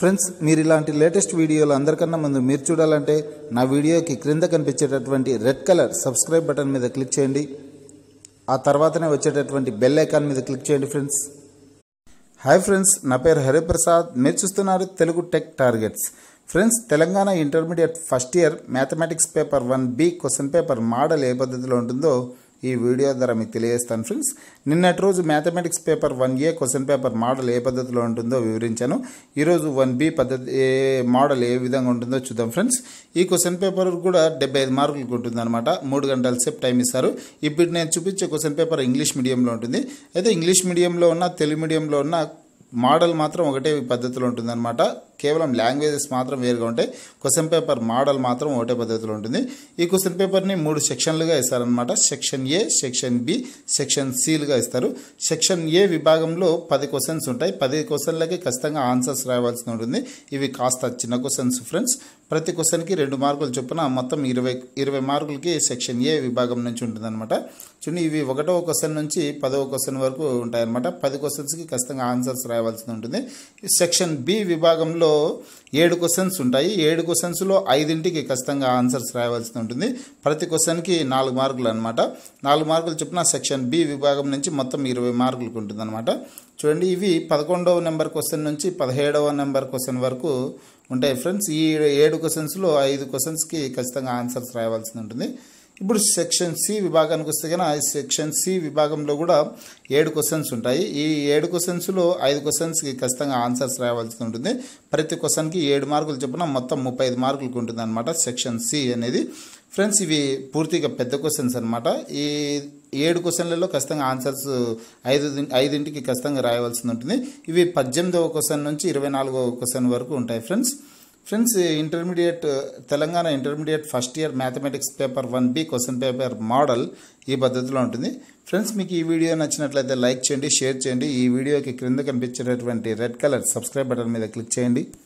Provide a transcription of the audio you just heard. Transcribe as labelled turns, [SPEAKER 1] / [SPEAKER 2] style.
[SPEAKER 1] friends మీరు ఇలాంటి latest వీడియోలు అందరికన్నా ముందు మీరు చూడాలంటే నా వీడియోకి క్రింద కనిపించేటటువంటి రెడ్ కలర్ సబ్స్క్రైబ్ బటన్ మీద క్లిక్ చేయండి ఆ తర్వాతనే వచ్చేటటువంటి బెల్ ఐకాన్ మీద క్లిక్ చేయండి ఫ్రెండ్స్ హాయ్ ఫ్రెండ్స్ నా పేరు హరిప్రసాద్ మీరు చూస్తున్నారు Telugu tech targets friends Telangana intermediate first year mathematics paper one B question paper model ఏ పద్ధతిలో ఉంటుందో ఈ వీడియో ద్వారా మీకు తెలియజేస్తాను ఫ్రెండ్స్ నిన్నటి రోజు mathematics paper one A question paper model ఏ పద్ధతిలో ఉంటుందో వివరించాను ఈరోజు వన్ బి పద్ధతి ఏ మోడల్ ఏ విధంగా ఉంటుందో చూద్దాం ఫ్రెండ్స్ ఈ క్వశ్చన్ పేపర్ కూడా డెబ్బై ఐదు మార్కులకు ఉంటుంది అనమాట మూడు గంటల సేపు టైం ఇస్తారు ఇప్పుడు నేను చూపించే క్వశ్చన్ పేపర్ ఇంగ్లీష్ మీడియంలో ఉంటుంది అయితే ఇంగ్లీష్ మీడియంలో ఉన్న తెలుగు మీడియంలో ఉన్న మోడల్ మాత్రం ఒకటే పద్ధతిలో ఉంటుందన్నమాట కేవలం లాంగ్వేజెస్ మాత్రం వేరుగా ఉంటాయి క్వశ్చన్ పేపర్ మోడల్ మాత్రం ఒకటే పద్ధతిలో ఉంటుంది ఈ క్వశ్చన్ పేపర్ని మూడు సెక్షన్లుగా ఇస్తారనమాట section A section B section సిలుగా ఇస్తారు సెక్షన్ ఏ విభాగంలో పది క్వశ్చన్స్ ఉంటాయి పది క్వశ్చన్లకి ఖచ్చితంగా ఆన్సర్స్ రావాల్సి ఉంటుంది ఇవి కాస్త చిన్న క్వశ్చన్స్ ఫ్రెండ్స్ ప్రతి క్వశ్చన్కి రెండు మార్కులు చొప్పున మొత్తం ఇరవై ఇరవై మార్కులకి సెక్షన్ ఏ విభాగం నుంచి ఉంటుందన్నమాట చూడండి ఇవి ఒకటో క్వశ్చన్ నుంచి పదవ క్వశ్చన్ వరకు ఉంటాయన్నమాట పది క్వశ్చన్స్కి ఖచ్చితంగా ఆన్సర్స్ రావాల్సి ఉంటుంది సెక్షన్ బి విభాగంలో ఏడు క్వశ్చన్స్ ఉంటాయి ఏడు క్వశ్చన్స్లో ఐదింటికి ఖచ్చితంగా ఆన్సర్స్ రాయాల్సి ఉంటుంది ప్రతి క్వశ్చన్కి నాలుగు మార్కులు అనమాట నాలుగు మార్కులు చొప్పున సెక్షన్ బి విభాగం నుంచి మొత్తం ఇరవై మార్కులకు ఉంటుందన్నమాట చూడండి ఇవి పదకొండవ నెంబర్ క్వశ్చన్ నుంచి పదిహేడవ నెంబర్ క్వశ్చన్ వరకు ఉంటాయి ఫ్రెండ్స్ ఈ ఏడు క్వశ్చన్స్లో ఐదు క్వశ్చన్స్కి ఖచ్చితంగా ఆన్సర్స్ రాయవలసి ఉంటుంది ఇప్పుడు సెక్షన్ సి విభాగానికి వస్తే కనుక సెక్షన్ సి విభాగంలో కూడా ఏడు క్వశ్చన్స్ ఉంటాయి ఈ ఏడు క్వశ్చన్స్లో ఐదు క్వశ్చన్స్కి ఖచ్చితంగా ఆన్సర్స్ రాయవలసి ఉంటుంది ప్రతి క్వశ్చన్కి ఏడు మార్కులు చొప్పున మొత్తం ముప్పై ఐదు మార్కులకు ఉంటుంది అనమాట సెక్షన్ సి అనేది ఫ్రెండ్స్ ఇవి పూర్తిగా పెద్ద క్వశ్చన్స్ అనమాట ఈ ఏడు క్వశ్చన్లలో ఖచ్చితంగా ఆన్సర్స్ ఐదు ఐదింటికి ఖచ్చితంగా రాయవలసి ఉంటుంది ఇవి పద్దెనిమిదవ క్వశ్చన్ నుంచి ఇరవై నాలుగవ క్వశ్చన్ వరకు ఉంటాయి friends friends intermediate Telangana intermediate first year mathematics paper one B question paper model ఈ పద్ధతిలో ఉంటుంది ఫ్రెండ్స్ మీకు ఈ వీడియో నచ్చినట్లయితే లైక్ చేయండి షేర్ చేయండి ఈ వీడియోకి క్రింద కనిపించేటటువంటి రెడ్ కలర్ సబ్స్క్రైబ్ బటన్ మీద క్లిక్ చేయండి